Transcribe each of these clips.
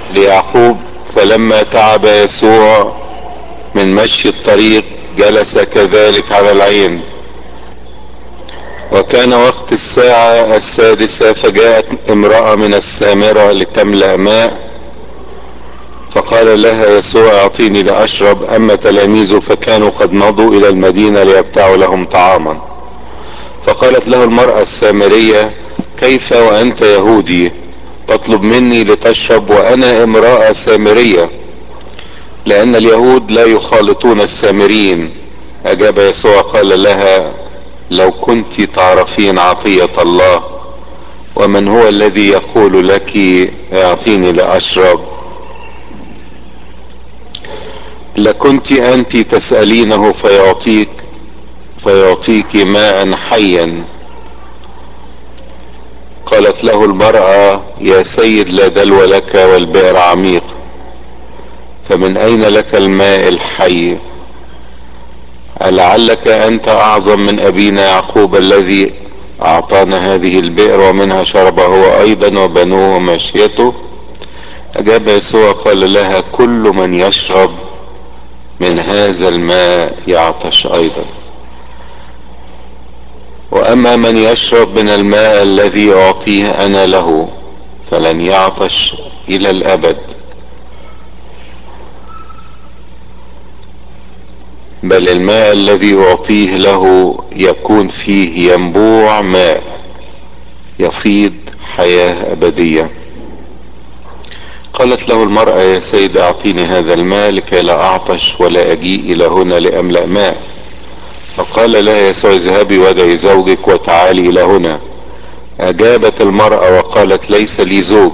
ليعقوب فلما تعب يسوع من مشي الطريق جلس كذلك على العين وكان وقت الساعة السادسة فجاءت امرأة من السامرة لتملأ ماء فقال لها يسوع اعطيني لاشرب اما تلاميذه فكانوا قد مضوا الى المدينة ليبتعوا لهم طعاما فقالت له المرأة السامرية كيف وانت يهودي تطلب مني لتشرب وانا امرأة سامرية لان اليهود لا يخالطون السامريين اجاب يسوع قال لها لو كنت تعرفين عطية الله ومن هو الذي يقول لك اعطيني لاشرب لكنت انت تسألينه فيعطيك فيعطيك ماء حيا قالت له المرأة يا سيد لا دلو لك والبئر عميق فمن اين لك الماء الحي ألعلك أنت أعظم من أبينا يعقوب الذي أعطانا هذه البئر ومنها شرب هو أيضا وبنوه وماشيته أجاب يسوع قال لها كل من يشرب من هذا الماء يعطش أيضا وأما من يشرب من الماء الذي أعطيه أنا له فلن يعطش إلى الأبد بل الماء الذي اعطيه له يكون فيه ينبوع ماء يفيض حياة ابدية قالت له المرأة يا سيد اعطيني هذا الماء لكي لا اعطش ولا اجيء الى هنا لاملأ ماء فقال لها يسوع اذهبي ودعي زوجك وتعالي الى هنا اجابت المرأة وقالت ليس لي زوج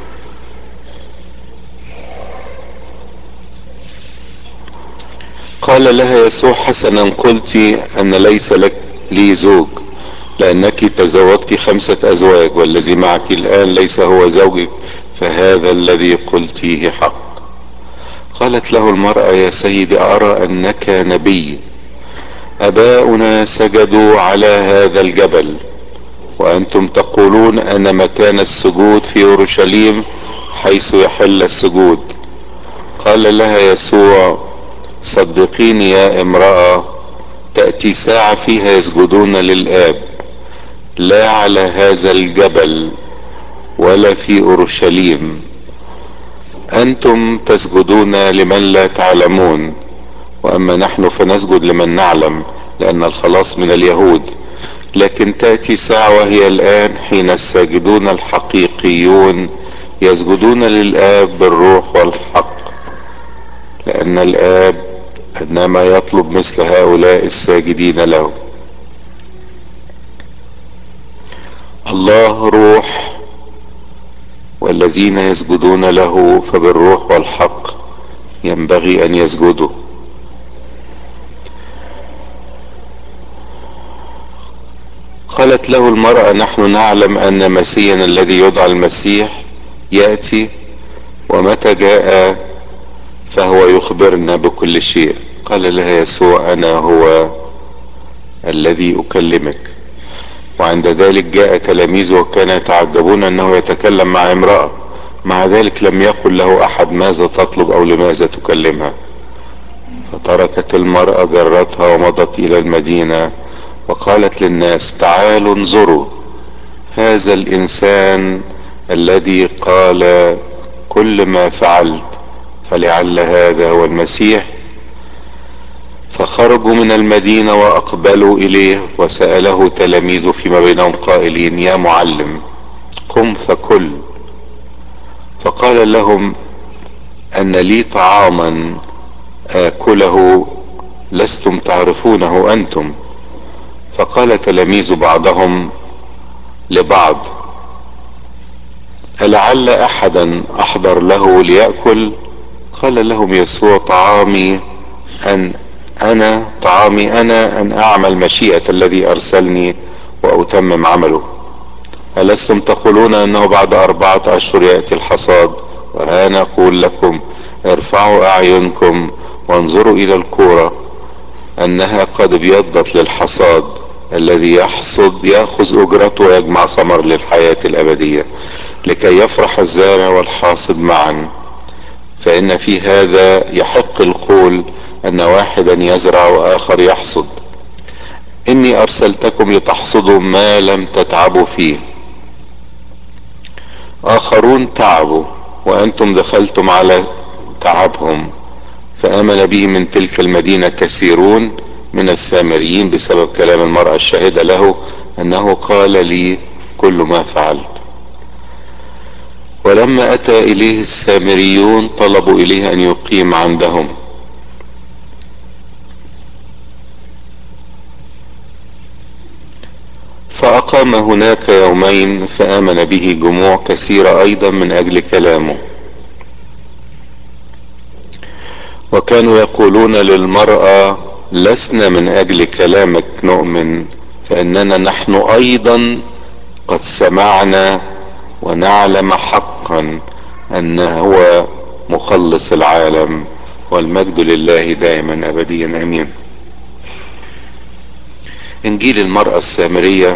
قال لها يسوع حسنا قلت ان ليس لك لي زوج لانك تزوجت خمسة ازواج والذي معك الان ليس هو زوجك فهذا الذي قلتيه حق قالت له المرأة يا سيدي ارى انك نبي اباؤنا سجدوا على هذا الجبل وانتم تقولون ان مكان السجود في اورشليم حيث يحل السجود قال لها يسوع صدقيني يا امرأة تأتي ساعة فيها يسجدون للآب لا على هذا الجبل ولا في أورشليم أنتم تسجدون لمن لا تعلمون وأما نحن فنسجد لمن نعلم لأن الخلاص من اليهود لكن تأتي ساعة وهي الآن حين الساجدون الحقيقيون يسجدون للآب بالروح والحق لأن الآب انما يطلب مثل هؤلاء الساجدين له الله روح والذين يسجدون له فبالروح والحق ينبغي ان يسجدوا قالت له المرأة نحن نعلم ان مسيا الذي يدعى المسيح يأتي ومتى جاء فهو يخبرنا بكل شيء قال لها يسوع انا هو الذي اكلمك وعند ذلك جاء تلاميذه وكان يتعجبون انه يتكلم مع امرأة مع ذلك لم يقل له احد ماذا تطلب او لماذا تكلمها فتركت المرأة جرتها ومضت الى المدينة وقالت للناس تعالوا انظروا هذا الانسان الذي قال كل ما فعلت فلعل هذا هو المسيح فخرجوا من المدينة واقبلوا اليه وسأله تلاميذه فيما بينهم قائلين يا معلم قم فكل فقال لهم ان لي طعاما اكله لستم تعرفونه انتم فقال تلاميذ بعضهم لبعض ألعل احدا احضر له ليأكل قال لهم يسوع طعامي ان انا طعامي انا ان اعمل مشيئة الذي ارسلني واتمم عمله ألستم تقولون انه بعد اربعة اشهر يأتي الحصاد وانا اقول لكم ارفعوا اعينكم وانظروا الى الكورة انها قد ابيضت للحصاد الذي يحصد ياخذ اجرته ويجمع ثمر للحياة الابدية لكي يفرح الزارع والحاصد معا فان في هذا يحق القول ان واحدا يزرع واخر يحصد اني ارسلتكم لتحصدوا ما لم تتعبوا فيه اخرون تعبوا وانتم دخلتم على تعبهم فامن به من تلك المدينه كثيرون من السامريين بسبب كلام المراه الشاهده له انه قال لي كل ما فعلت ولما اتى اليه السامريون طلبوا اليه ان يقيم عندهم فاقام هناك يومين فامن به جموع كثيره ايضا من اجل كلامه وكانوا يقولون للمراه لسنا من اجل كلامك نؤمن فاننا نحن ايضا قد سمعنا ونعلم حقا انه هو مخلص العالم والمجد لله دائما ابديا امين انجيل المراه السامريه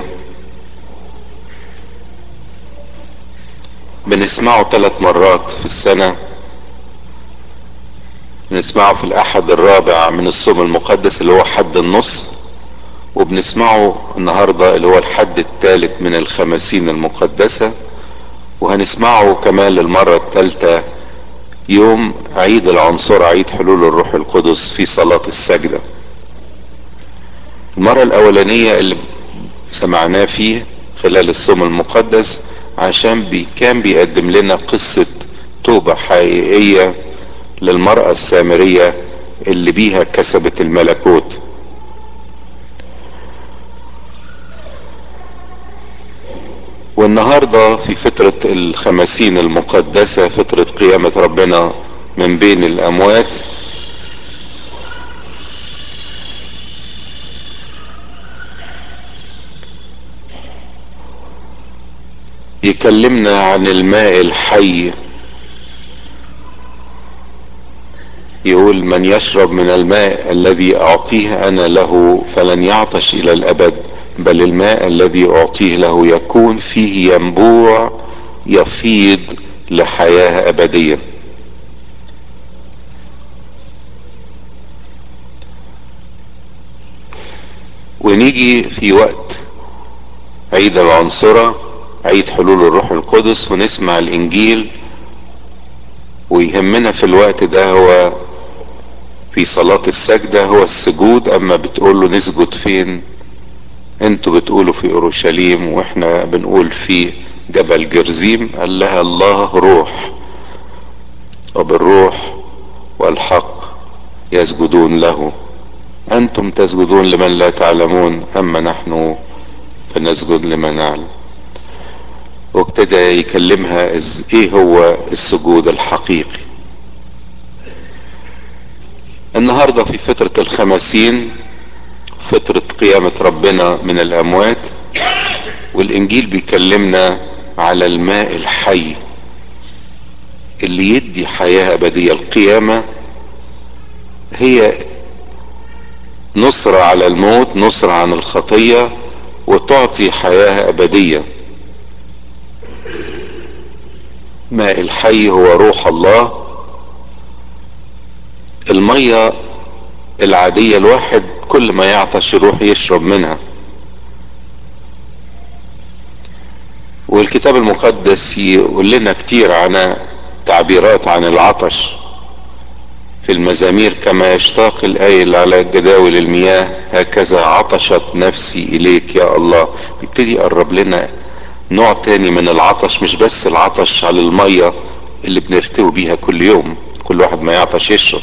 بنسمعه ثلاث مرات في السنه بنسمعه في الاحد الرابع من الصوم المقدس اللي هو حد النص وبنسمعه النهاردة اللي هو الحد الثالث من الخمسين المقدسة وهنسمعه كمان للمرة الثالثة يوم عيد العنصر عيد حلول الروح القدس في صلاة السجدة المرة الأولانية اللي سمعناه فيه خلال الصوم المقدس عشان بي كان بيقدم لنا قصة توبة حقيقية للمرأة السامرية اللي بيها كسبت الملكوت والنهاردة في فترة الخمسين المقدسة فترة قيامة ربنا من بين الأموات يكلمنا عن الماء الحي يقول من يشرب من الماء الذي اعطيه انا له فلن يعطش الى الابد بل الماء الذي اعطيه له يكون فيه ينبوع يفيض لحياه ابديه ونيجي في وقت عيد العنصرة عيد حلول الروح القدس ونسمع الانجيل ويهمنا في الوقت ده هو في صلاة السجدة هو السجود اما بتقول له نسجد فين انتوا بتقولوا في اورشليم واحنا بنقول في جبل جرزيم قال لها الله روح وبالروح والحق يسجدون له انتم تسجدون لمن لا تعلمون اما نحن فنسجد لمن نعلم وابتدى يكلمها ايه هو السجود الحقيقي النهارده في فترة الخمسين فترة قيامة ربنا من الأموات والإنجيل بيكلمنا على الماء الحي اللي يدي حياة أبدية القيامة هي نصرة على الموت نصرة عن الخطية وتعطي حياة أبدية ماء الحي هو روح الله المية العادية الواحد كل ما يعطش يروح يشرب منها والكتاب المقدس يقول لنا كتير عن تعبيرات عن العطش في المزامير كما يشتاق الآيل على جداول المياه هكذا عطشت نفسي إليك يا الله بيبتدي يقرب لنا نوع تاني من العطش مش بس العطش على المية اللي بنرتوي بيها كل يوم كل واحد ما يعطش يشرب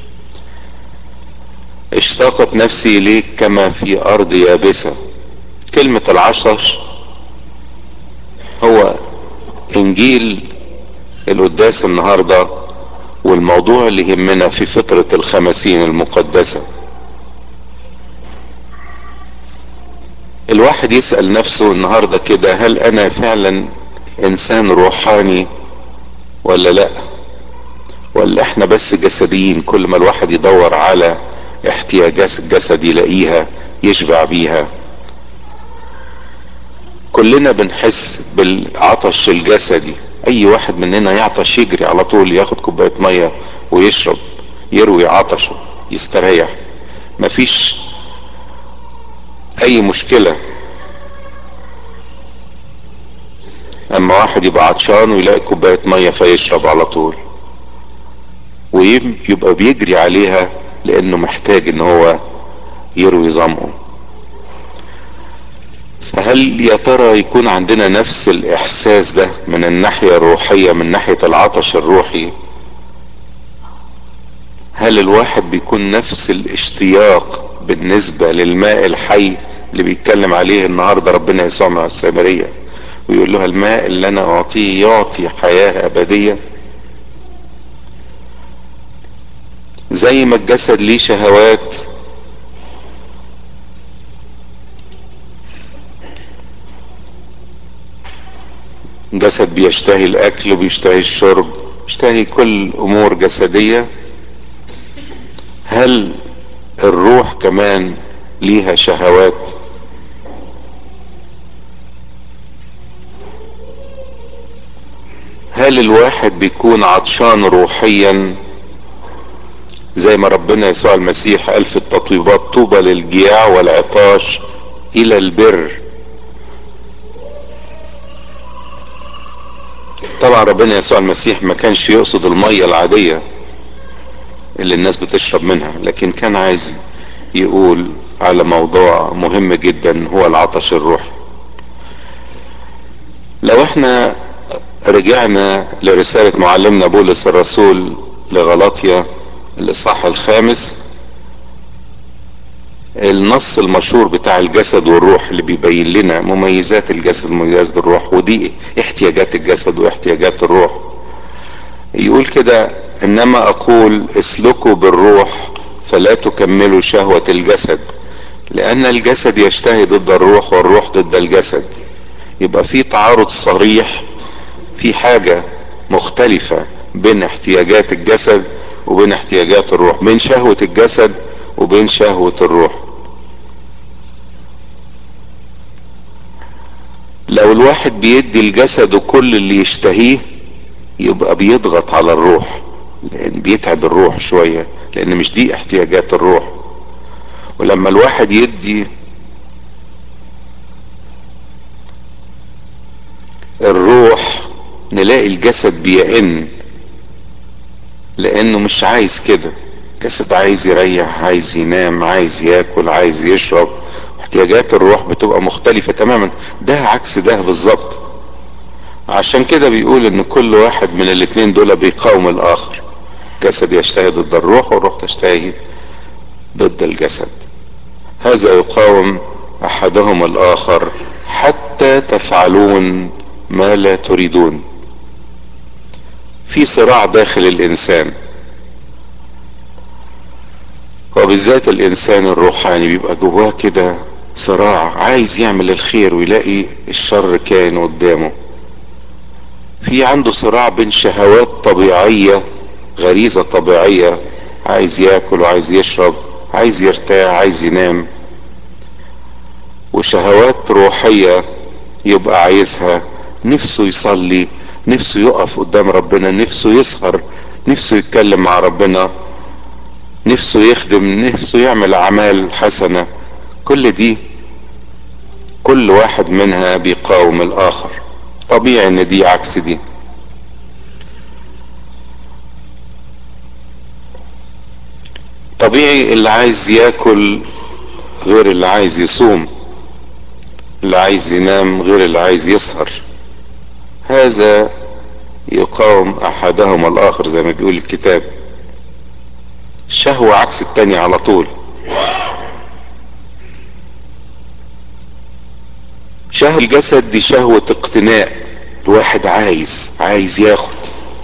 اشتاقت نفسي اليك كما في ارض يابسة كلمة العطش هو انجيل القداس النهاردة والموضوع اللي يهمنا في فترة الخمسين المقدسة الواحد يسأل نفسه النهاردة كده هل انا فعلا انسان روحاني ولا لا ولا احنا بس جسديين كل ما الواحد يدور على احتياجات الجسد يلاقيها يشبع بيها كلنا بنحس بالعطش الجسدي اي واحد مننا يعطش يجري على طول ياخد كوباية مية ويشرب يروي عطشه يستريح مفيش اي مشكلة اما واحد يبقى عطشان ويلاقي كوباية مية فيشرب على طول ويبقى بيجري عليها لانه محتاج ان هو يروي ظمأه فهل يا ترى يكون عندنا نفس الاحساس ده من الناحية الروحية من ناحية العطش الروحي هل الواحد بيكون نفس الاشتياق بالنسبة للماء الحي اللي بيتكلم عليه النهاردة ربنا يسوع مع السامرية ويقول لها الماء اللي انا اعطيه يعطي حياة ابدية زي ما الجسد ليه شهوات جسد بيشتهي الاكل وبيشتهي الشرب بيشتهي كل امور جسدية هل الروح كمان ليها شهوات هل الواحد بيكون عطشان روحيا زي ما ربنا يسوع المسيح قال في التطويبات طوبى للجياع والعطاش الى البر طبعا ربنا يسوع المسيح ما كانش يقصد المية العادية اللي الناس بتشرب منها لكن كان عايز يقول على موضوع مهم جدا هو العطش الروحي لو احنا رجعنا لرسالة معلمنا بولس الرسول لغلاطيا الاصحاح الخامس النص المشهور بتاع الجسد والروح اللي بيبين لنا مميزات الجسد ومميزات الروح ودي احتياجات الجسد واحتياجات الروح يقول كده انما اقول اسلكوا بالروح فلا تكملوا شهوة الجسد لان الجسد يشتهي ضد الروح والروح ضد الجسد يبقى في تعارض صريح في حاجة مختلفة بين احتياجات الجسد وبين احتياجات الروح بين شهوة الجسد وبين شهوة الروح لو الواحد بيدي الجسد كل اللي يشتهيه يبقى بيضغط على الروح لان بيتعب الروح شوية لان مش دي احتياجات الروح ولما الواحد يدي الروح نلاقي الجسد بيئن لانه مش عايز كده الجسد عايز يريح عايز ينام عايز ياكل عايز يشرب احتياجات الروح بتبقى مختلفة تماما ده عكس ده بالظبط عشان كده بيقول ان كل واحد من الاتنين دول بيقاوم الاخر جسد يشتهي ضد الروح والروح تشتهي ضد الجسد هذا يقاوم احدهم الاخر حتى تفعلون ما لا تريدون في صراع داخل الانسان وبالذات الانسان الروحاني بيبقى جواه كده صراع عايز يعمل الخير ويلاقي الشر كائن قدامه في عنده صراع بين شهوات طبيعية غريزة طبيعية عايز ياكل وعايز يشرب عايز يرتاح عايز ينام وشهوات روحية يبقى عايزها نفسه يصلي نفسه يقف قدام ربنا نفسه يسهر نفسه يتكلم مع ربنا نفسه يخدم نفسه يعمل اعمال حسنة كل دي كل واحد منها بيقاوم الاخر طبيعي ان دي عكس دي طبيعي اللي عايز ياكل غير اللي عايز يصوم اللي عايز ينام غير اللي عايز يسهر هذا يقاوم احدهما الاخر زي ما بيقول الكتاب شهوة عكس التاني على طول شهوة الجسد دي شهوة اقتناء الواحد عايز عايز ياخد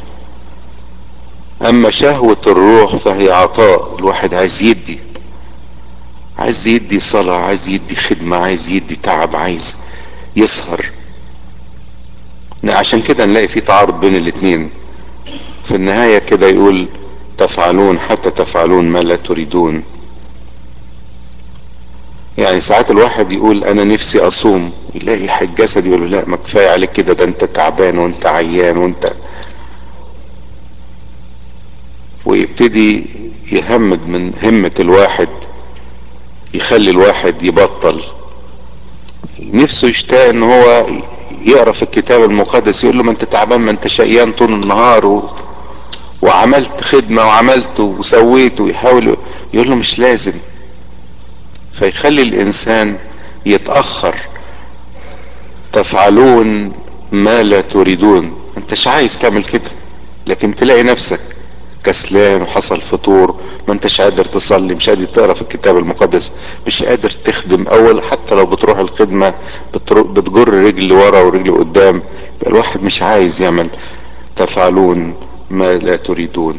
اما شهوة الروح فهي عطاء الواحد عايز يدي عايز يدي صلاة عايز يدي خدمة عايز يدي تعب عايز يسهر عشان كده نلاقي في تعارض بين الاتنين في النهاية كده يقول تفعلون حتى تفعلون ما لا تريدون يعني ساعات الواحد يقول انا نفسي اصوم يلاقي الجسد يقول له لا ما كفايه عليك كده ده انت تعبان وانت عيان وانت ويبتدي يهمد من همة الواحد يخلي الواحد يبطل نفسه يشتاق ان هو يقرا في الكتاب المقدس يقول له ما انت تعبان ما انت شقيان طول النهار و... وعملت خدمة وعملت وسويت ويحاول يقول له مش لازم فيخلي الانسان يتأخر تفعلون ما لا تريدون انتش عايز تعمل كده لكن تلاقي نفسك كسلان وحصل فطور ما انتش قادر تصلي مش قادر تقرا في الكتاب المقدس مش قادر تخدم اول حتى لو بتروح الخدمة بتجر رجل ورا ورجل قدام يبقى الواحد مش عايز يعمل تفعلون ما لا تريدون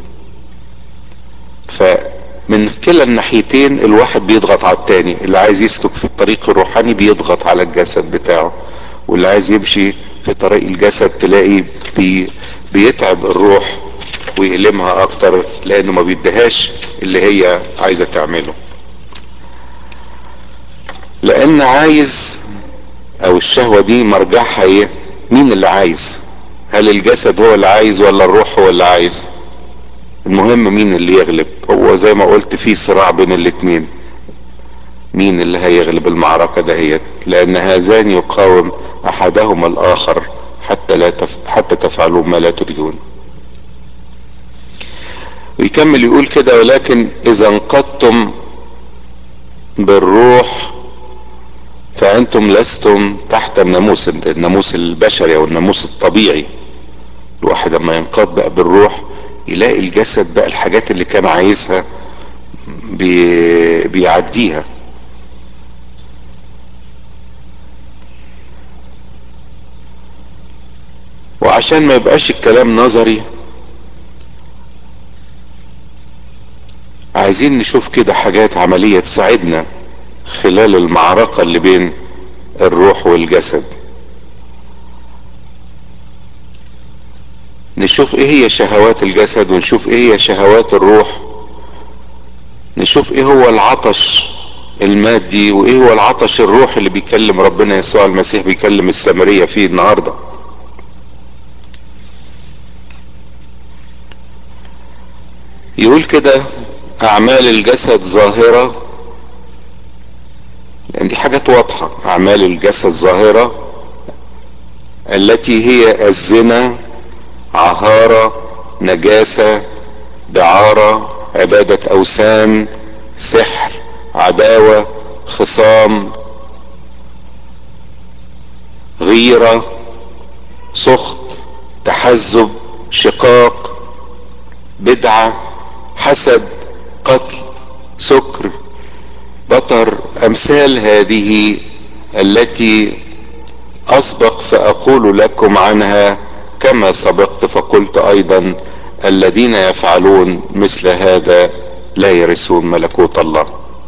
فمن كلا الناحيتين الواحد بيضغط على التاني اللي عايز يسلك في الطريق الروحاني بيضغط على الجسد بتاعه واللي عايز يمشي في طريق الجسد تلاقي بي بيتعب الروح ويألمها اكتر لانه ما بيديهاش اللي هي عايزة تعمله لان عايز او الشهوة دي مرجعها ايه مين اللي عايز هل الجسد هو اللي عايز ولا الروح هو اللي عايز المهم مين اللي يغلب هو زي ما قلت في صراع بين الاتنين مين اللي هيغلب المعركة دهيت لان هذان يقاوم احدهما الاخر حتى لا تف... حتى تفعلوا ما لا تريدون ويكمل يقول كده ولكن اذا انقضتم بالروح فانتم لستم تحت الناموس الناموس البشري او الناموس الطبيعي الواحد لما ينقض بقى بالروح يلاقي الجسد بقى الحاجات اللي كان عايزها بي بيعديها وعشان ما يبقاش الكلام نظري عايزين نشوف كده حاجات عملية تساعدنا خلال المعركة اللي بين الروح والجسد نشوف ايه هي شهوات الجسد ونشوف ايه هي شهوات الروح نشوف ايه هو العطش المادي وايه هو العطش الروح اللي بيكلم ربنا يسوع المسيح بيكلم السامرية فيه النهارده يقول كده اعمال الجسد ظاهرة لان دي حاجات واضحة اعمال الجسد ظاهرة التي هي الزنا عهارة نجاسة دعارة عبادة اوثان سحر عداوة خصام غيرة سخط تحزب شقاق بدعه حسد قتل سكر بطر امثال هذه التي اسبق فاقول لكم عنها كما سبقت فقلت ايضا الذين يفعلون مثل هذا لا يرثون ملكوت الله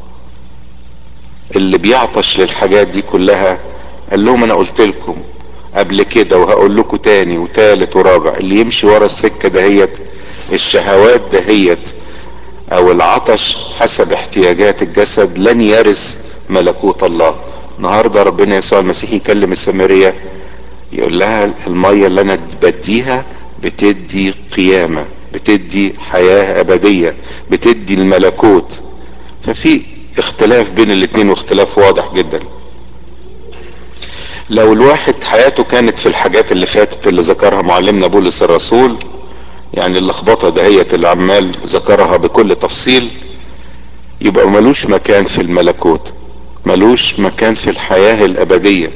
اللي بيعطش للحاجات دي كلها قال لهم انا قلت لكم قبل كده وهقول لكم تاني وتالت ورابع اللي يمشي ورا السكة دهيت الشهوات دهيت او العطش حسب احتياجات الجسد لن يرث ملكوت الله النهارده ربنا يسوع المسيح يكلم السامريه يقول لها الميه اللي انا بديها بتدي قيامه بتدي حياه ابديه بتدي الملكوت ففي اختلاف بين الاتنين واختلاف واضح جدا لو الواحد حياته كانت في الحاجات اللي فاتت اللي ذكرها معلمنا بولس الرسول يعني اللخبطة دهيت اللي عمال ذكرها بكل تفصيل يبقى ملوش مكان في الملكوت ملوش مكان في الحياة الأبدية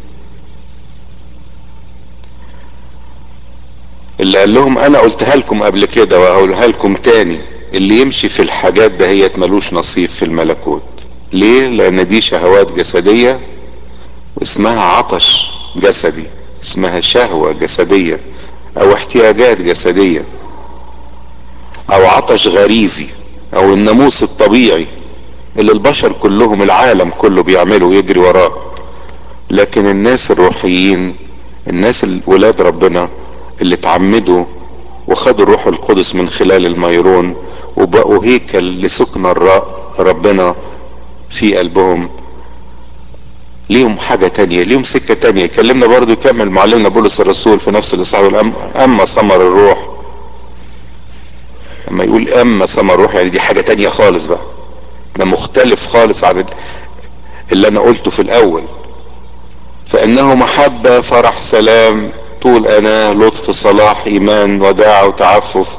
اللي قال لهم أنا قلتها لكم قبل كده وهقولها لكم تاني اللي يمشي في الحاجات دهيت ملوش نصيب في الملكوت ليه؟ لأن دي شهوات جسدية واسمها عطش جسدي اسمها شهوة جسدية او احتياجات جسدية او عطش غريزي او الناموس الطبيعي اللي البشر كلهم العالم كله بيعمله ويجري وراه لكن الناس الروحيين الناس ولاد ربنا اللي اتعمدوا وخدوا الروح القدس من خلال الميرون وبقوا هيكل لسكن الراء ربنا في قلبهم ليهم حاجة تانية ليهم سكة تانية يكلمنا برضو يكمل معلمنا بولس الرسول في نفس الإصحاح أما ثمر الروح لما يقول أما ثمر الروح يعني دي حاجة تانية خالص بقى ده مختلف خالص عن اللي أنا قلته في الأول فإنه محبة فرح سلام طول أنا لطف صلاح إيمان وداع وتعفف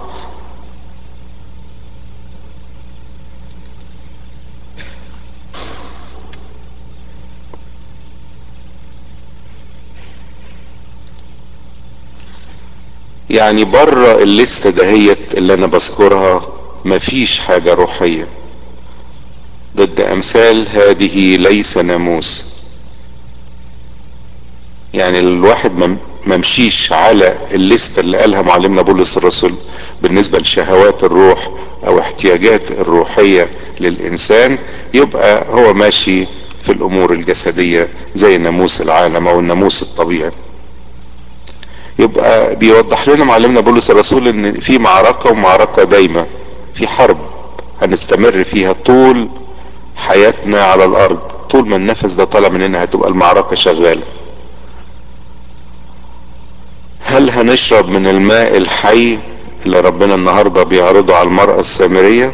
يعني بره الليسته دهيت اللي انا بذكرها مفيش حاجه روحيه ضد امثال هذه ليس ناموس يعني الواحد ممشيش على الليسته اللي قالها معلمنا بولس الرسول بالنسبه لشهوات الروح او احتياجات الروحيه للانسان يبقى هو ماشي في الامور الجسديه زي ناموس العالم او الناموس الطبيعي يبقى بيوضح لنا معلمنا بولس الرسول ان في معركة ومعركة دايمة في حرب هنستمر فيها طول حياتنا على الارض طول ما النفس ده طالع مننا هتبقى المعركة شغالة هل هنشرب من الماء الحي اللي ربنا النهاردة بيعرضه على المرأة السامرية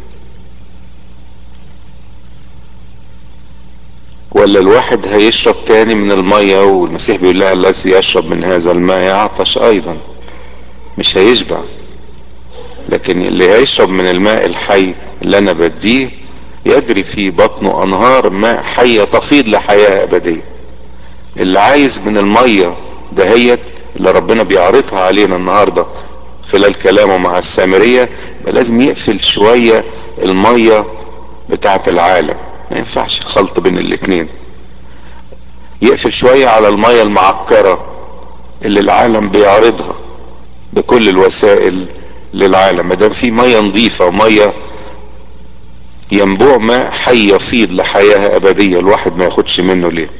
ولا الواحد هيشرب تاني من المية والمسيح بيقول لها الذي يشرب من هذا الماء يعطش ايضا مش هيشبع لكن اللي هيشرب من الماء الحي اللي انا بديه يجري في بطنه انهار ماء حية تفيض لحياة ابدية اللي عايز من المية دهيت اللي ربنا بيعرضها علينا النهاردة خلال كلامه مع السامرية لازم يقفل شوية المية بتاعة العالم ما ينفعش خلط بين الاتنين يقفل شوية على المية المعكرة اللي العالم بيعرضها بكل الوسائل للعالم ما دام في مية نظيفة ومية ينبوع ماء حي يفيض لحياة أبدية الواحد ما ياخدش منه ليه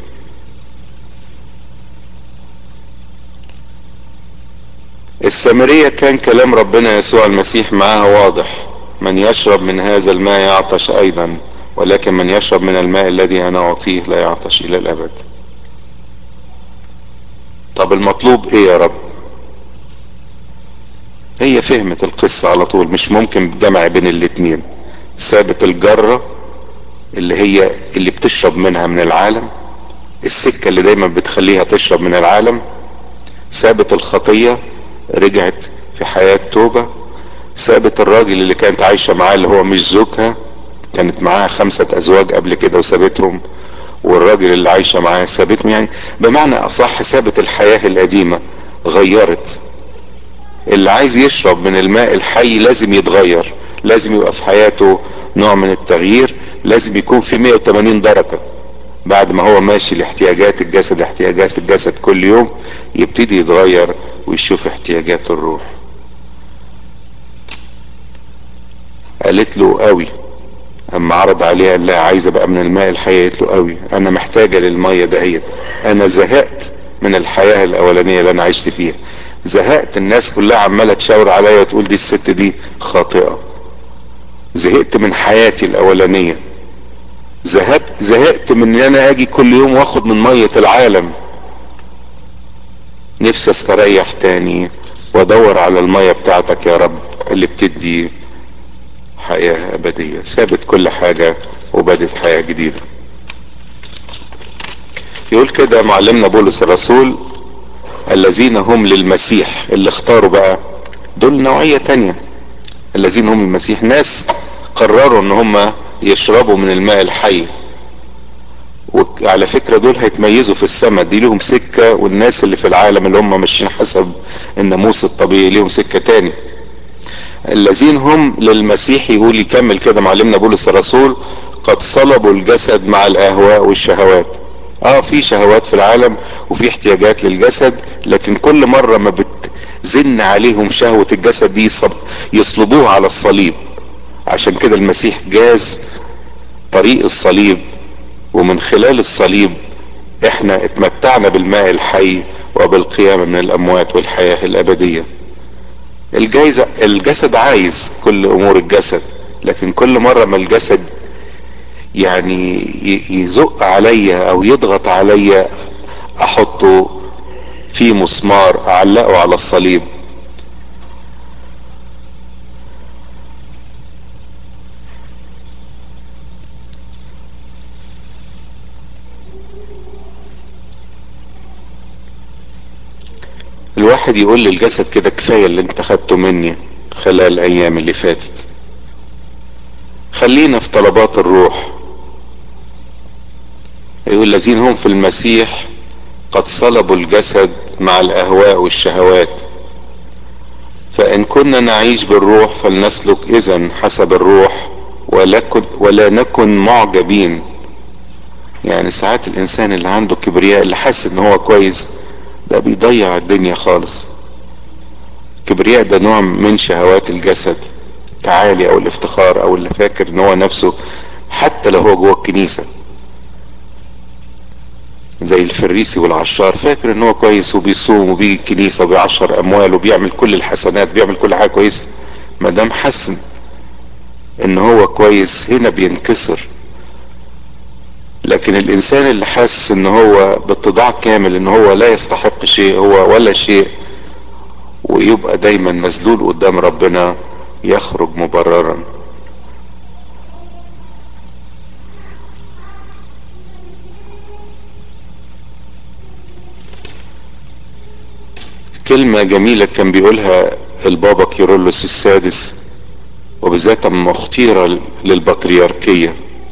السامرية كان كلام ربنا يسوع المسيح معاها واضح من يشرب من هذا الماء يعطش أيضا ولكن من يشرب من الماء الذي انا اعطيه لا يعطش الى الابد طب المطلوب ايه يا رب هي فهمت القصة على طول مش ممكن جمع بين الاتنين سابت الجرة اللي هي اللي بتشرب منها من العالم السكة اللي دايما بتخليها تشرب من العالم سابت الخطية رجعت في حياة توبة سابت الراجل اللي كانت عايشة معاه اللي هو مش زوجها كانت معاها خمسة ازواج قبل كده وسابتهم والراجل اللي عايشة معاه سابتهم يعني بمعنى اصح سابت الحياة القديمة غيرت اللي عايز يشرب من الماء الحي لازم يتغير لازم يبقى في حياته نوع من التغيير لازم يكون في 180 درجة بعد ما هو ماشي لاحتياجات الجسد احتياجات الجسد كل يوم يبتدي يتغير ويشوف احتياجات الروح قالت له قوي اما عرض عليها قال لها عايزه بقى من الماء الحي قالت له قوي انا محتاجه للميه دهيت انا زهقت من الحياه الاولانيه اللي انا عشت فيها زهقت الناس كلها عماله تشاور عليا وتقول دي الست دي خاطئه زهقت من حياتي الاولانيه زهقت زهقت من ان انا اجي كل يوم واخد من ميه العالم نفسي استريح تاني وادور على الميه بتاعتك يا رب اللي بتدي حياة أبدية سابت كل حاجة وبدت حياة جديدة يقول كده معلمنا بولس الرسول الذين هم للمسيح اللي اختاروا بقى دول نوعية تانية الذين هم المسيح ناس قرروا ان هم يشربوا من الماء الحي وعلى فكرة دول هيتميزوا في السماء دي لهم سكة والناس اللي في العالم اللي هم ماشيين حسب الناموس الطبيعي ليهم سكة تاني الذين هم للمسيح يقول يكمل كده معلمنا بولس الرسول قد صلبوا الجسد مع الاهواء والشهوات اه في شهوات في العالم وفي احتياجات للجسد لكن كل مرة ما بتزن عليهم شهوة الجسد دي يصلبوها على الصليب عشان كده المسيح جاز طريق الصليب ومن خلال الصليب احنا اتمتعنا بالماء الحي وبالقيامة من الاموات والحياة الابدية الجايزة الجسد عايز كل امور الجسد لكن كل مرة ما الجسد يعني يزق عليا او يضغط عليا احطه في مسمار اعلقه على الصليب الواحد يقول للجسد كده كفاية اللي انت خدته مني خلال الايام اللي فاتت خلينا في طلبات الروح يقول الذين هم في المسيح قد صلبوا الجسد مع الاهواء والشهوات فان كنا نعيش بالروح فلنسلك اذا حسب الروح ولكن ولا نكن معجبين يعني ساعات الانسان اللي عنده كبرياء اللي حاسس ان هو كويس ده بيضيع الدنيا خالص الكبرياء ده نوع من شهوات الجسد التعالي او الافتخار او اللي فاكر ان هو نفسه حتى لو هو جوه الكنيسة زي الفريسي والعشار فاكر ان هو كويس وبيصوم وبيجي الكنيسة وبيعشر اموال وبيعمل كل الحسنات بيعمل كل حاجة كويسة ما دام حسن ان هو كويس هنا بينكسر لكن الانسان اللي حاسس ان هو باتضاع كامل ان هو لا يستحق شيء هو ولا شيء ويبقى دايما مذلول قدام ربنا يخرج مبررا كلمة جميلة كان بيقولها البابا كيرلس السادس وبالذات اما اختير للبطريركيه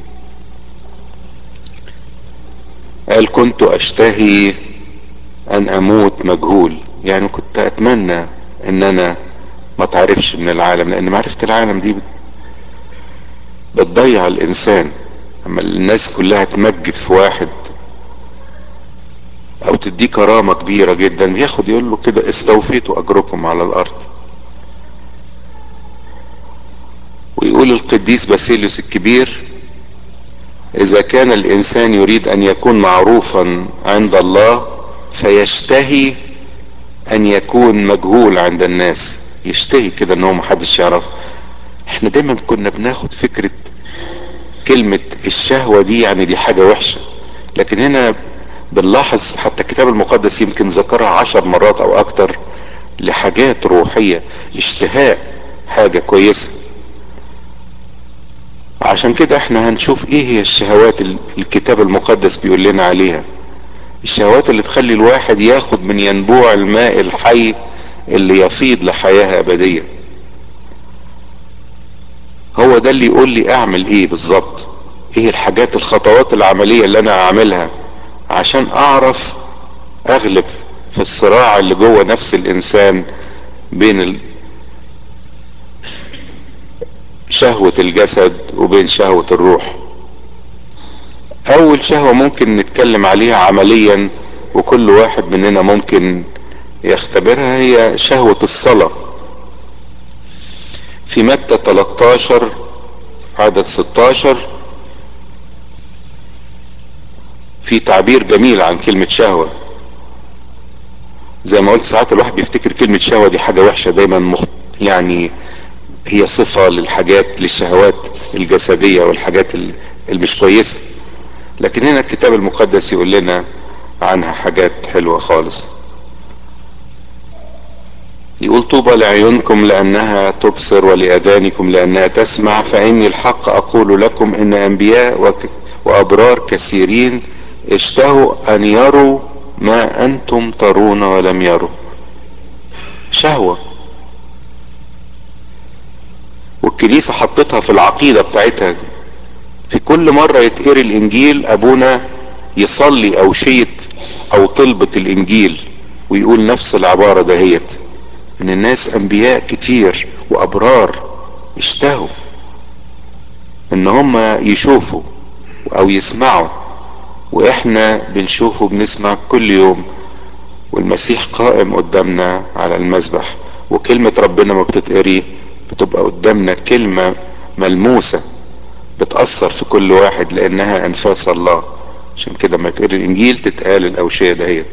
قال كنت اشتهي ان اموت مجهول يعني كنت اتمنى ان انا ما تعرفش من العالم لان معرفة العالم دي بتضيع الانسان اما الناس كلها تمجد في واحد او تديه كرامة كبيرة جدا بياخد يقول له كده استوفيتوا اجركم على الارض ويقول القديس باسيليوس الكبير اذا كان الانسان يريد ان يكون معروفا عند الله فيشتهي ان يكون مجهول عند الناس يشتهي كده ان هو محدش يعرف احنا دايما كنا بناخد فكرة كلمة الشهوة دي يعني دي حاجة وحشة لكن هنا بنلاحظ حتى الكتاب المقدس يمكن ذكرها عشر مرات او اكتر لحاجات روحية اشتهاء حاجة كويسة عشان كده احنا هنشوف ايه هي الشهوات الكتاب المقدس بيقول لنا عليها الشهوات اللي تخلي الواحد ياخد من ينبوع الماء الحي اللي يفيض لحياة ابدية هو ده اللي يقول لي اعمل ايه بالظبط ايه الحاجات الخطوات العملية اللي انا اعملها عشان اعرف اغلب في الصراع اللي جوه نفس الانسان بين ال... شهوة الجسد وبين شهوة الروح اول شهوة ممكن نتكلم عليها عمليا وكل واحد مننا ممكن يختبرها هي شهوة الصلاة في متى 13 عدد 16 في تعبير جميل عن كلمة شهوة زي ما قلت ساعات الواحد بيفتكر كلمة شهوة دي حاجة وحشة دايما مخت... يعني هي صفة للحاجات للشهوات الجسدية والحاجات المش كويسة لكن هنا الكتاب المقدس يقول لنا عنها حاجات حلوة خالص يقول طوبى لعيونكم لأنها تبصر ولأذانكم لأنها تسمع فإني الحق أقول لكم إن أنبياء وك... وأبرار كثيرين اشتهوا أن يروا ما أنتم ترون ولم يروا شهوة والكنيسة حطتها في العقيدة بتاعتها في كل مرة يتقري الانجيل ابونا يصلي او شيت او طلبة الانجيل ويقول نفس العبارة دهيت ان الناس انبياء كتير وابرار اشتهوا ان هم يشوفوا او يسمعوا واحنا بنشوفه بنسمع كل يوم والمسيح قائم قدامنا على المذبح وكلمة ربنا ما بتتقري بتبقى قدامنا كلمة ملموسة بتأثر في كل واحد لأنها أنفاس الله عشان كده ما تقري الإنجيل تتقال الأوشية دهيت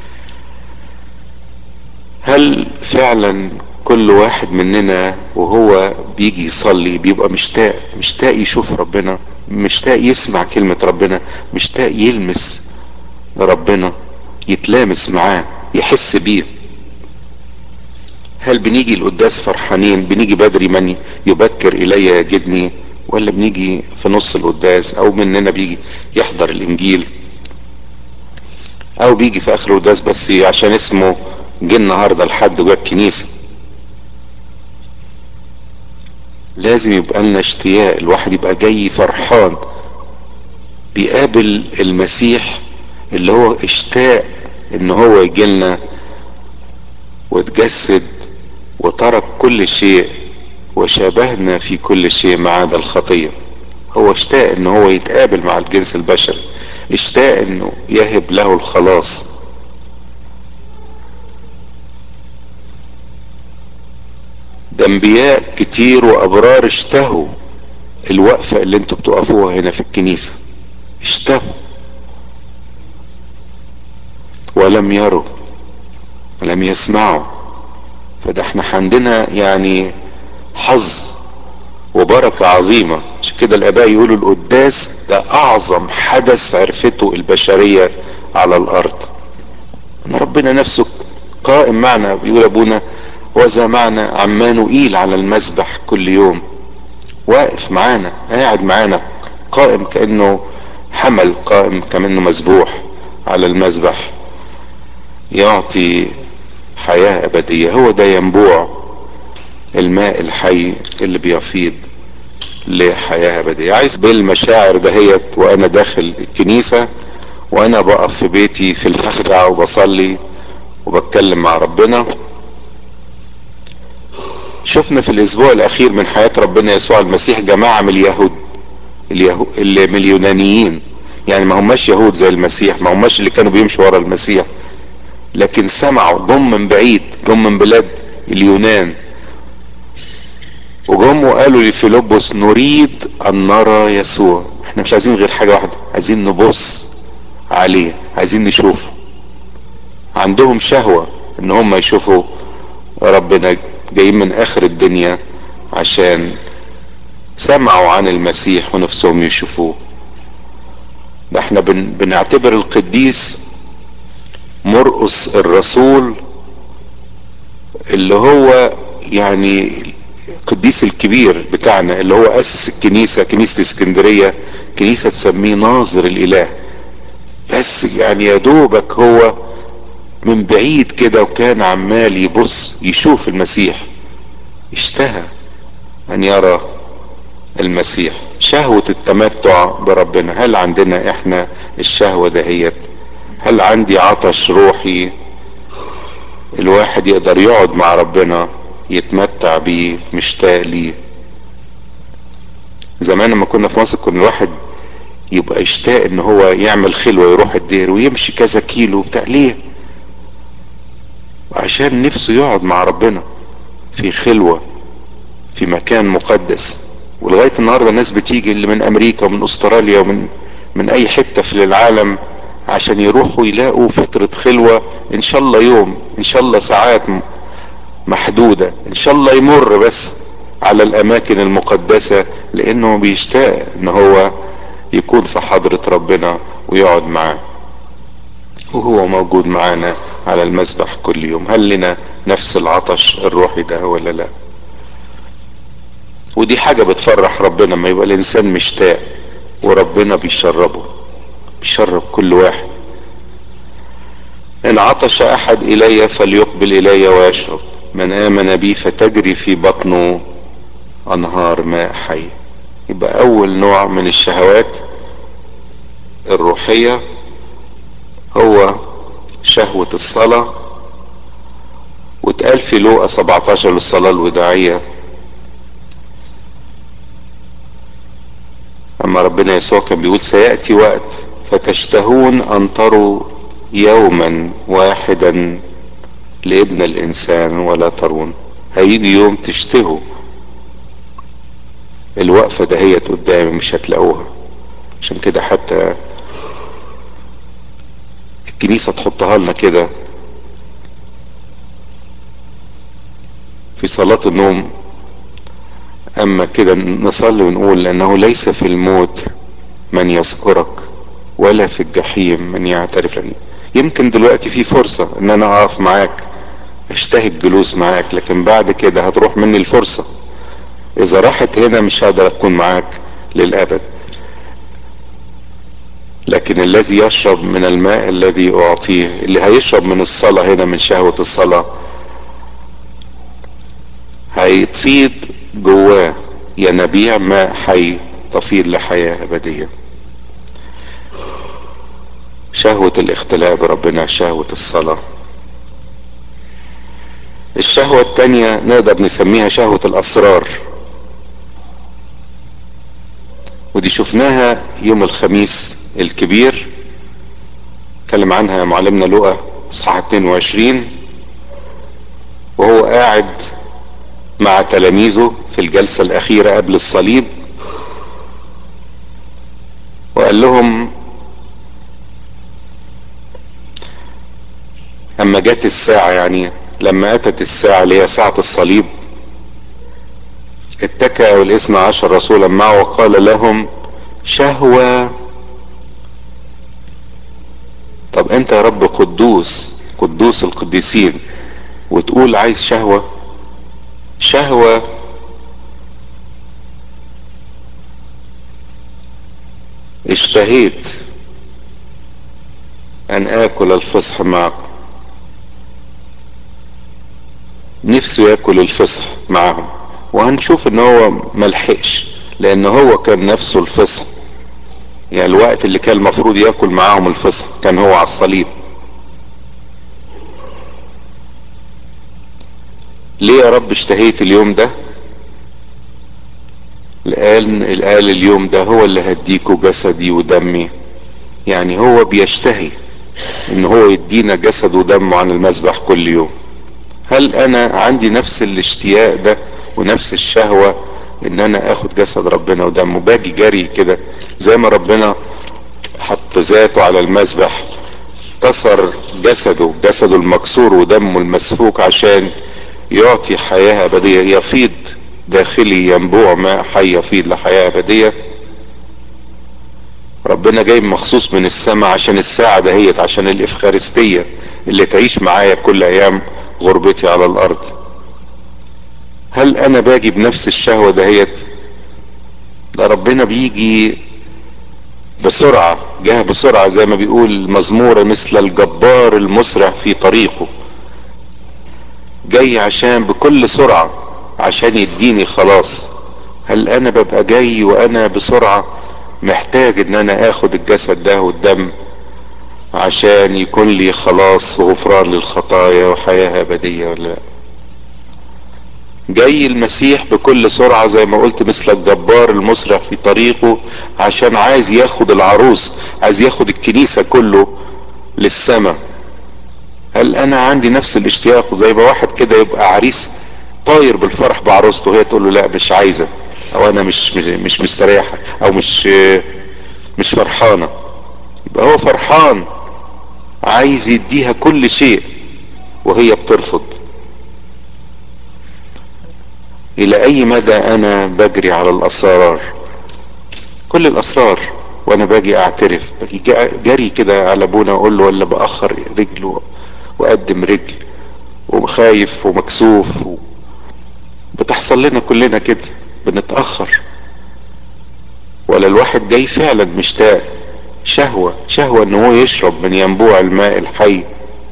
هل فعلا كل واحد مننا وهو بيجي يصلي بيبقى مشتاق مشتاق يشوف ربنا مشتاق يسمع كلمة ربنا مشتاق يلمس ربنا يتلامس معاه يحس بيه هل بنيجي القداس فرحانين بنيجي بدري من يبكر الي يجدني ولا بنيجي في نص القداس او مننا بيجي يحضر الانجيل او بيجي في اخر القداس بس عشان اسمه جه النهارده لحد جوه الكنيسه لازم يبقى لنا اشتياق الواحد يبقى جاي فرحان بيقابل المسيح اللي هو اشتاق ان هو يجي لنا وتجسد وترك كل شيء وشابهنا في كل شيء ما عدا الخطيه هو اشتاق ان هو يتقابل مع الجنس البشري اشتاق انه يهب له الخلاص ده انبياء كتير وابرار اشتهوا الوقفة اللي انتوا بتقفوها هنا في الكنيسة اشتهوا ولم يروا ولم يسمعوا فده احنا عندنا يعني حظ وبركة عظيمة عشان كده الاباء يقولوا القداس ده اعظم حدث عرفته البشرية على الارض ان ربنا نفسه قائم معنا بيقول ابونا وذا معنا عمانوئيل على المسبح كل يوم واقف معانا قاعد معانا قائم كانه حمل قائم كانه مذبوح على المسبح يعطي حياة أبدية هو ده ينبوع الماء الحي اللي بيفيض لحياة أبدية عايز بالمشاعر دهيت وأنا داخل الكنيسة وأنا بقف في بيتي في المخدع وبصلي وبتكلم مع ربنا شفنا في الأسبوع الأخير من حياة ربنا يسوع المسيح جماعة من اليهود اليهود اللي من اليونانيين يعني ما هماش يهود زي المسيح ما هماش اللي كانوا بيمشوا ورا المسيح لكن سمعوا جم من بعيد جم من بلاد اليونان وجم وقالوا لفيلبس نريد ان نرى يسوع احنا مش عايزين غير حاجه واحده عايزين نبص عليه عايزين نشوفه عندهم شهوه ان هم يشوفوا ربنا جايين من اخر الدنيا عشان سمعوا عن المسيح ونفسهم يشوفوه ده احنا بن بنعتبر القديس مرقس الرسول اللي هو يعني القديس الكبير بتاعنا اللي هو اسس الكنيسه كنيسه اسكندريه كنيسه تسميه ناظر الاله بس يعني يا دوبك هو من بعيد كده وكان عمال يبص يشوف المسيح اشتهى ان يرى المسيح شهوة التمتع بربنا هل عندنا احنا الشهوة دهيت هل عندي عطش روحي الواحد يقدر يقعد مع ربنا يتمتع بيه مشتاق ليه زمان لما كنا في مصر كنا الواحد يبقى يشتاق ان هو يعمل خلوة يروح الدير ويمشي كذا كيلو بتاع ليه عشان نفسه يقعد مع ربنا في خلوة في مكان مقدس ولغاية النهاردة الناس بتيجي اللي من امريكا ومن استراليا ومن من اي حتة في العالم عشان يروحوا يلاقوا فترة خلوة ان شاء الله يوم ان شاء الله ساعات محدودة ان شاء الله يمر بس على الاماكن المقدسة لانه بيشتاق ان هو يكون في حضرة ربنا ويقعد معاه وهو موجود معانا على المسبح كل يوم هل لنا نفس العطش الروحي ده ولا لا ودي حاجة بتفرح ربنا ما يبقى الانسان مشتاق وربنا بيشربه بيشرب كل واحد ان عطش احد الي فليقبل الي ويشرب من امن بي فتجري في بطنه انهار ماء حي يبقى اول نوع من الشهوات الروحية هو شهوة الصلاة واتقال في لوقا 17 للصلاة الوداعية اما ربنا يسوع كان بيقول سيأتي وقت فتشتهون ان تروا يوما واحدا لابن الانسان ولا ترون هيجي يوم تشتهوا الوقفة دهيت قدامي مش هتلاقوها عشان كده حتى الكنيسة تحطها لنا كده في صلاة النوم اما كده نصلي ونقول لانه ليس في الموت من يذكرك ولا في الجحيم من يعترف لك يمكن دلوقتي في فرصة ان انا اقف معاك اشتهي الجلوس معاك لكن بعد كده هتروح مني الفرصة اذا راحت هنا مش هقدر اكون معاك للابد لكن الذي يشرب من الماء الذي اعطيه اللي هيشرب من الصلاة هنا من شهوة الصلاة هيتفيض جواه ينابيع ماء حي تفيض لحياة ابدية شهوة الاختلاء بربنا شهوة الصلاة الشهوة التانية نقدر نسميها شهوة الاسرار ودي شفناها يوم الخميس الكبير اتكلم عنها معلمنا لقى اصحاح 22 وهو قاعد مع تلاميذه في الجلسة الأخيرة قبل الصليب وقال لهم أما جت الساعة يعني لما أتت الساعة اللي هي ساعة الصليب اتكأ والاثنى عشر رسولا معه وقال لهم شهوة طب انت يا رب قدوس قدوس القديسين وتقول عايز شهوة شهوة اشتهيت ان اكل الفصح معكم نفسه ياكل الفصح معهم وهنشوف ان هو ملحقش لان هو كان نفسه الفصح يعني الوقت اللي كان المفروض ياكل معاهم الفصح كان هو على الصليب ليه يا رب اشتهيت اليوم ده الآن قال اليوم ده هو اللي هديكوا جسدي ودمي يعني هو بيشتهي ان هو يدينا جسد ودمه عن المذبح كل يوم هل انا عندي نفس الاشتياق ده ونفس الشهوة ان انا اخد جسد ربنا ودمه باجي جري كده زي ما ربنا حط ذاته على المذبح كسر جسده جسده المكسور ودمه المسفوك عشان يعطي حياة ابدية يفيض داخلي ينبوع ماء حي يفيض لحياة ابدية ربنا جاي مخصوص من السماء عشان الساعة دهيت عشان الافخارستية اللي تعيش معايا كل ايام غربتي على الارض هل انا باجي بنفس الشهوة دهيت ده ربنا بيجي بسرعة جه بسرعة زي ما بيقول مزمورة مثل الجبار المسرع في طريقه جاي عشان بكل سرعة عشان يديني خلاص هل انا ببقى جاي وانا بسرعة محتاج ان انا اخد الجسد ده والدم عشان يكون لي خلاص وغفران للخطايا وحياة ابدية ولا لا جاي المسيح بكل سرعة زي ما قلت مثل الجبار المسرع في طريقه عشان عايز ياخد العروس عايز ياخد الكنيسة كله للسماء هل انا عندي نفس الاشتياق زي ما واحد كده يبقى عريس طاير بالفرح بعروسته وهي تقول له لا مش عايزة او انا مش مش, مش مستريحة او مش مش فرحانة يبقى هو فرحان عايز يديها كل شيء وهي بترفض الى اي مدى انا بجري على الاسرار كل الاسرار وانا باجي اعترف باجي جري كده على ابونا واقول له ولا باخر رجله واقدم رجل وخايف ومكسوف و... بتحصل لنا كلنا كده بنتاخر ولا الواحد جاي فعلا مشتاق شهوة شهوة ان هو يشرب من ينبوع الماء الحي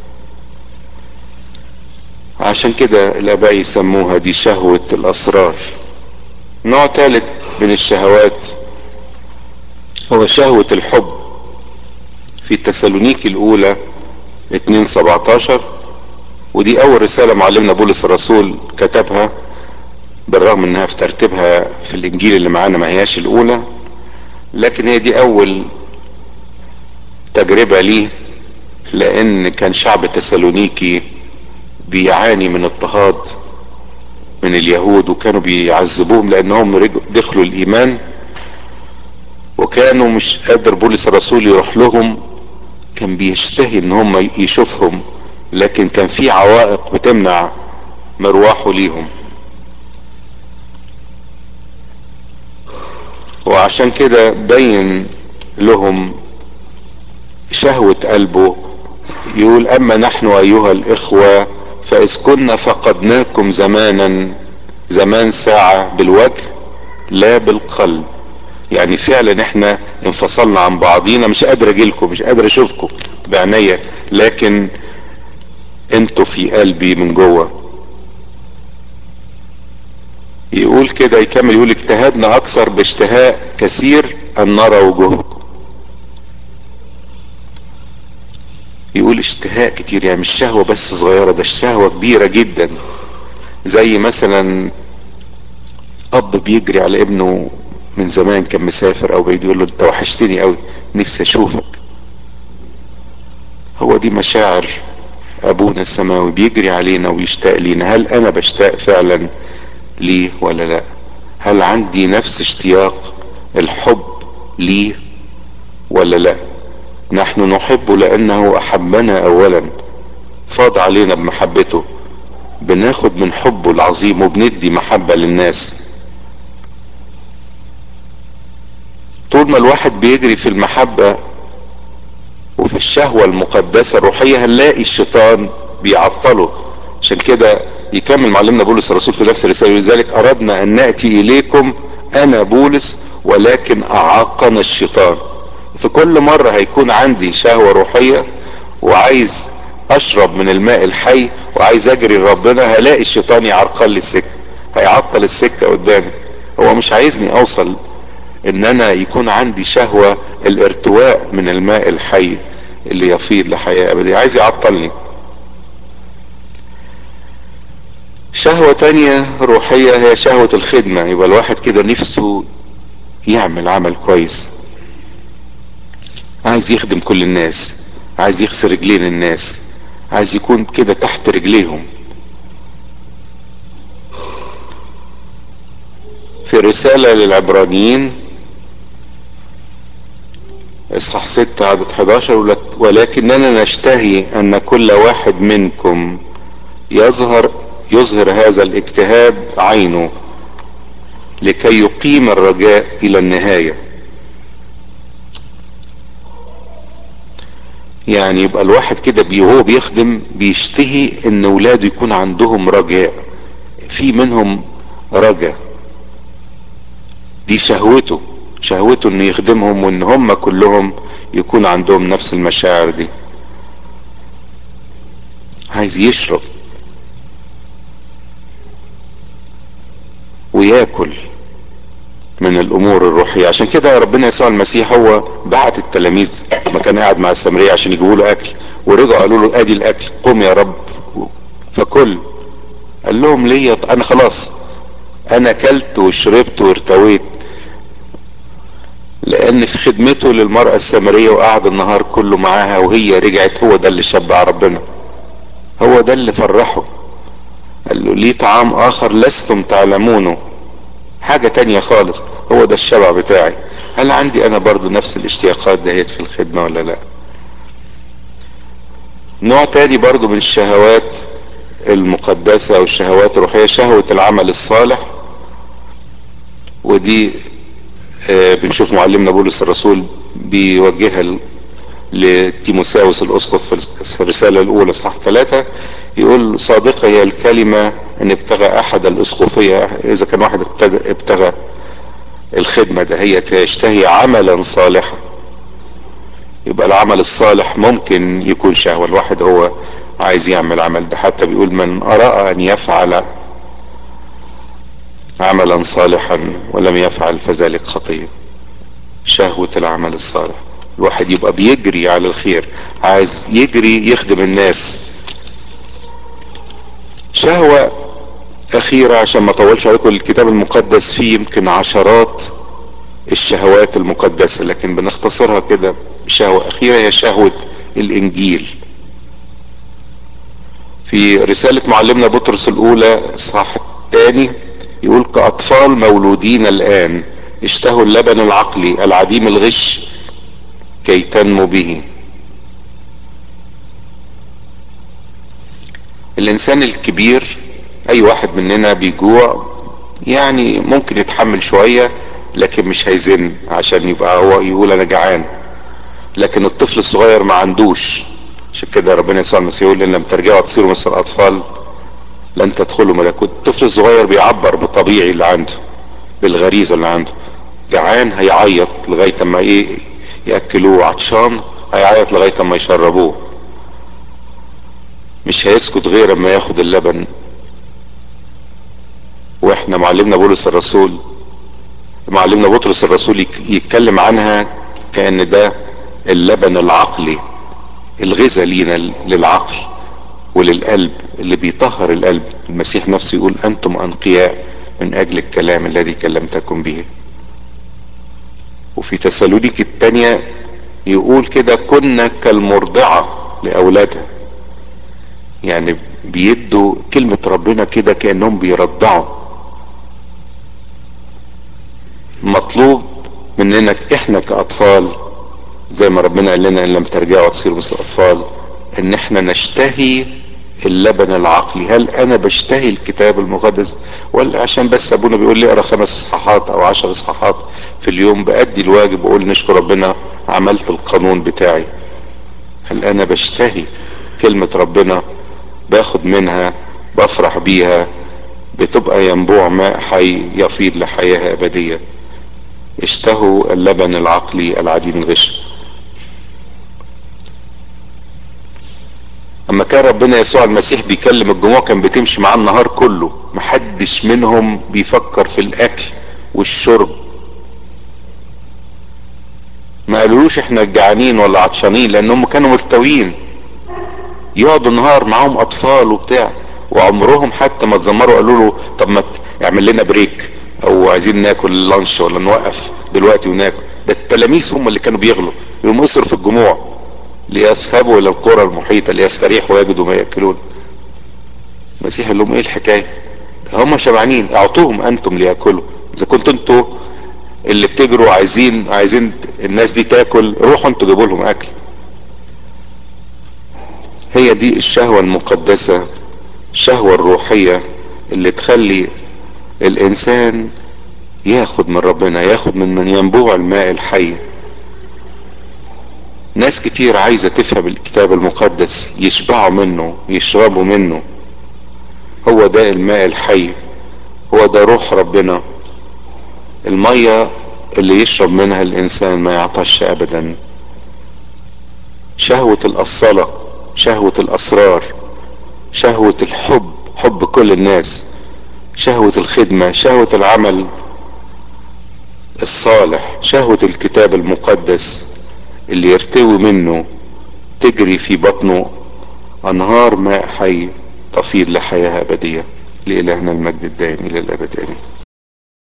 عشان كده الاباء يسموها دي شهوة الاسرار نوع ثالث من الشهوات هو شهوة الحب في تسالونيكي الاولى 2 17 ودي اول رسالة معلمنا بولس الرسول كتبها بالرغم انها في ترتيبها في الانجيل اللي معانا ما هياش الاولى لكن هي دي اول تجربة ليه لان كان شعب تسالونيكي بيعاني من اضطهاد من اليهود وكانوا بيعذبوهم لانهم دخلوا الايمان وكانوا مش قادر بولس الرسول يروح لهم كان بيشتهي ان هم يشوفهم لكن كان في عوائق بتمنع مروحه ليهم وعشان كده بين لهم شهوة قلبه يقول اما نحن ايها الاخوة فاذ كنا فقدناكم زمانا زمان ساعة بالوجه لا بالقلب يعني فعلا احنا انفصلنا عن بعضينا مش قادر اجيلكم مش قادر اشوفكم بعناية لكن انتوا في قلبي من جوه يقول كده يكمل يقول اجتهدنا اكثر باشتهاء كثير ان نرى وجوهكم يقول اشتهاء كتير يعني مش شهوة بس صغيرة ده الشهوة كبيرة جدا زي مثلا اب بيجري على ابنه من زمان كان مسافر او بعيد يقول له انت وحشتني قوي نفسي اشوفك هو دي مشاعر ابونا السماوي بيجري علينا ويشتاق لينا هل انا بشتاق فعلا ليه ولا لا هل عندي نفس اشتياق الحب ليه ولا لا نحن نحبه لانه احبنا اولا فاض علينا بمحبته بناخد من حبه العظيم وبندي محبة للناس طول ما الواحد بيجري في المحبة وفي الشهوة المقدسة الروحية هنلاقي الشيطان بيعطله عشان كده يكمل معلمنا بولس الرسول في نفس الرسالة لذلك أردنا أن نأتي إليكم أنا بولس ولكن أعاقنا الشيطان في كل مرة هيكون عندي شهوة روحية وعايز أشرب من الماء الحي وعايز أجري لربنا هلاقي الشيطان يعرقل لي السكة هيعطل السكة قدامي هو مش عايزني أوصل ان انا يكون عندي شهوة الارتواء من الماء الحي اللي يفيض لحياة ابدية عايز يعطلني شهوة تانية روحية هي شهوة الخدمة يبقى الواحد كده نفسه يعمل عمل كويس عايز يخدم كل الناس عايز يغسل رجلين الناس عايز يكون كده تحت رجليهم في رسالة للعبرانيين اصحاح 6 عدد 11 ولكننا نشتهي ان كل واحد منكم يظهر يظهر هذا الاجتهاد عينه لكي يقيم الرجاء الى النهايه يعني يبقى الواحد كده بي وهو بيخدم بيشتهي ان ولاده يكون عندهم رجاء في منهم رجاء دي شهوته شهوته انه يخدمهم وان هم كلهم يكون عندهم نفس المشاعر دي عايز يشرب وياكل من الامور الروحية عشان كده ربنا يسوع المسيح هو بعت التلاميذ ما كان قاعد مع السامرية عشان يجيبوا له اكل ورجعوا قالوا له ادي الاكل قم يا رب فكل قال لهم ليه انا خلاص انا اكلت وشربت وارتويت لان في خدمته للمرأة السامرية وقعد النهار كله معاها وهي رجعت هو ده اللي شبع ربنا هو ده اللي فرحه قال له ليه طعام اخر لستم تعلمونه حاجة تانية خالص هو ده الشبع بتاعي هل عندي انا برضو نفس الاشتياقات دهيت في الخدمة ولا لا نوع تاني برضو من الشهوات المقدسة والشهوات الروحية شهوة العمل الصالح ودي آه بنشوف معلمنا بولس الرسول بيوجهها لتيموساوس الاسقف في الرسالة الاولى صح ثلاثة يقول صادقة هي الكلمة ان ابتغى احد الاسقفية اذا كان واحد ابتغى الخدمة ده هي يشتهي عملا صالحا يبقى العمل الصالح ممكن يكون شهوة الواحد هو عايز يعمل عمل ده حتى بيقول من ارى ان يفعل عملا صالحا ولم يفعل فذلك خطية شهوة العمل الصالح الواحد يبقى بيجري على الخير عايز يجري يخدم الناس شهوة اخيرة عشان ما اطولش عليكم الكتاب المقدس فيه يمكن عشرات الشهوات المقدسة لكن بنختصرها كده بشهوة اخيرة هي شهوة الانجيل في رسالة معلمنا بطرس الاولى اصحاح الثاني يقول كاطفال مولودين الان اشتهوا اللبن العقلي العديم الغش كي تنمو به الانسان الكبير اي واحد مننا بيجوع يعني ممكن يتحمل شوية لكن مش هيزن عشان يبقى هو يقول انا جعان لكن الطفل الصغير ما عندوش عشان كده ربنا يسوع المسيح يقول ان لم ترجعوا تصيروا مثل الاطفال لن تدخلوا ملكوت الطفل الصغير بيعبر بالطبيعي اللي عنده بالغريزه اللي عنده جعان هيعيط لغايه ما ايه ياكلوه عطشان هيعيط لغايه ما يشربوه مش هيسكت غير اما ياخد اللبن واحنا معلمنا بولس الرسول معلمنا بطرس الرسول يتكلم عنها كان ده اللبن العقلي الغذاء لينا للعقل وللقلب اللي بيطهر القلب المسيح نفسه يقول انتم انقياء من اجل الكلام الذي كلمتكم به وفي تسالونيك الثانية يقول كده كنا كالمرضعة لاولادها يعني بيدوا كلمة ربنا كده كأنهم بيرضعوا مطلوب مننا احنا كأطفال زي ما ربنا قال لنا ان لم ترجعوا تصيروا مثل الاطفال ان احنا نشتهي اللبن العقلي هل انا بشتهي الكتاب المقدس ولا عشان بس ابونا بيقول لي اقرا خمس اصحاحات او عشر اصحاحات في اليوم بأدي الواجب واقول نشكر ربنا عملت القانون بتاعي هل انا بشتهي كلمة ربنا باخد منها بفرح بيها بتبقى ينبوع ماء حي يفيض لحياة أبدية اشتهوا اللبن العقلي العديم الغش اما كان ربنا يسوع المسيح بيكلم الجموع كان بتمشي معاه النهار كله محدش منهم بيفكر في الاكل والشرب ما قالولوش احنا جعانين ولا عطشانين لانهم كانوا ملتويين يقعدوا النهار معاهم اطفال وبتاع وعمرهم حتى ما اتذمروا قالوا له طب ما اعمل لنا بريك او عايزين ناكل لانش ولا نوقف دلوقتي وناكل ده التلاميذ هم اللي كانوا بيغلوا يقوموا يصرف الجموع ليذهبوا الى القرى المحيطه ليستريحوا ويجدوا ما ياكلون المسيح قال لهم ايه الحكايه هم شبعانين اعطوهم انتم لياكلوا اذا كنتوا انتوا اللي بتجروا عايزين عايزين الناس دي تاكل روحوا انتوا جيبوا لهم اكل هي دي الشهوه المقدسه الشهوه الروحيه اللي تخلي الانسان ياخد من ربنا ياخد من من ينبوع الماء الحي ناس كتير عايزة تفهم الكتاب المقدس يشبعوا منه يشربوا منه هو ده الماء الحي هو ده روح ربنا المية اللي يشرب منها الانسان ما يعطش ابدا شهوة الاصالة شهوة الاسرار شهوة الحب حب كل الناس شهوة الخدمة شهوة العمل الصالح شهوة الكتاب المقدس اللي يرتوي منه تجري في بطنه انهار ماء حي تفيض لحياة ابدية لإلهنا المجد الدائم الى الابد امين